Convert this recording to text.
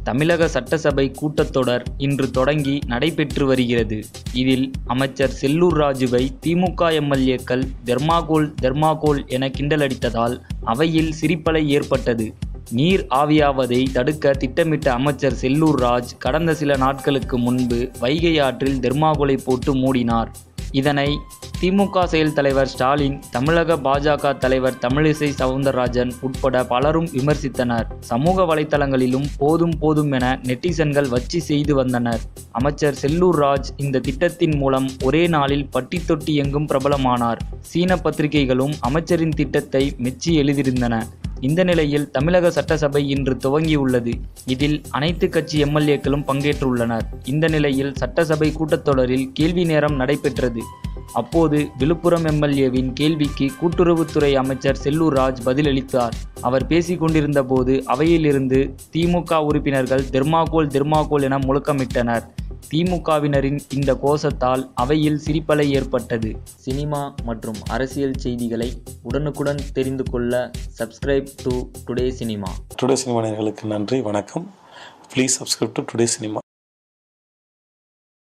தமிழக சட்டசபை கூட்டத்தொடர் இன்று தொடங்கி நடைபெற்று வருகிறது இதில் அமைச்சர் செல்லூர் ராஜுவை திமுக எம்எல்ஏக்கள் தெர்மாகோல் தெர்மாகோல் என கிண்டலடித்ததால் அவையில் சிரிப்பலை ஏற்பட்டது நீர் ஆவியாவதை தடுக்க திட்டமிட்ட அமைச்சர் செல்லூர் ராஜ் கடந்த சில நாட்களுக்கு முன்பு வைகை ஆற்றில் தெர்மாகோலை போட்டு மூடினார் இதனை திமுக செயல் தலைவர் ஸ்டாலின் தமிழக பாஜக தலைவர் தமிழிசை சவுந்தரராஜன் உட்பட பலரும் விமர்சித்தனர் சமூக வலைத்தளங்களிலும் போதும் போதும் என நெட்டிசன்கள் வச்சு செய்து வந்தனர் அமைச்சர் செல்லூர் ராஜ் இந்த திட்டத்தின் மூலம் ஒரே நாளில் பட்டி தொட்டி எங்கும் பிரபலமானார் சீன பத்திரிகைகளும் அமைச்சரின் திட்டத்தை மெச்சி எழுதியிருந்தன இந்த நிலையில் தமிழக சட்டசபை இன்று துவங்கியுள்ளது இதில் அனைத்து கட்சி எம்எல்ஏக்களும் பங்கேற்றுள்ளனர் இந்த நிலையில் சட்டசபை கூட்டத்தொடரில் கேள்வி நேரம் நடைபெற்றது அப்போது விழுப்புரம் எம்எல்ஏவின் கேள்விக்கு கூட்டுறவுத்துறை அமைச்சர் செல்லூர் ராஜ் பதிலளித்தார் அவர் பேசிக் கொண்டிருந்த போது அவையிலிருந்து திமுக உறுப்பினர்கள் தெர்மாகோல் தெர்மாகோல் என முழக்கமிட்டனர் திமுகவினரின் இந்த கோஷத்தால் அவையில் சிரிப்பலை ஏற்பட்டது சினிமா மற்றும் அரசியல் செய்திகளை உடனுக்குடன் தெரிந்து கொள்ள subscribe to Today Cinema Today Cinema நேயர்களுக்கு நன்றி வணக்கம் please subscribe to Today cinema